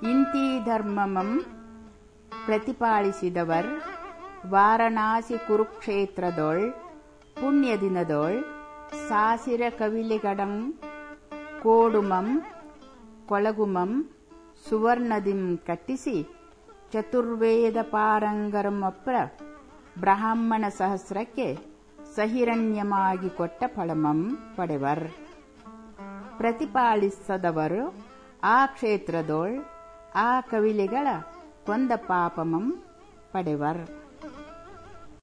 ಇಂತಿ ಧರ್ಮಮಂ ಪ್ರತಿಪಾಳಿಸಿದವರ್ ವಾರಣಾಸಿ ಕುರುಕ್ಷೇತ್ರದೊಳ್ ಪುಣ್ಯ ದಿನದೊಳ್ ಸಾಸಿರ ಕವಿಲಿಗಡಂ ಕೋಡುಮಂ ಕೊಳಗುಮಂ ಸುವರ್ಣದಿಂ ಕಟ್ಟಿಸಿ ಚತುರ್ವೇದ ಪಾರಂಗರಮೊಪ್ರ ಬ್ರಾಹ್ಮಣ ಸಹಸ್ರಕ್ಕೆ ಸಹಿರಣ್ಯಮಾಗಿ ಕೊಟ್ಟ ಫಳಮಂ ಪಡೆವರ್ ಪ್ರತಿಪಾಲಿಸದವರು ಆ ಕ್ಷೇತ್ರದೋಳ್ ಆ ಕವಿಲೆಗಳ ಕೊಂದ ಪಾಪಮಂ ಪಡೆವರ್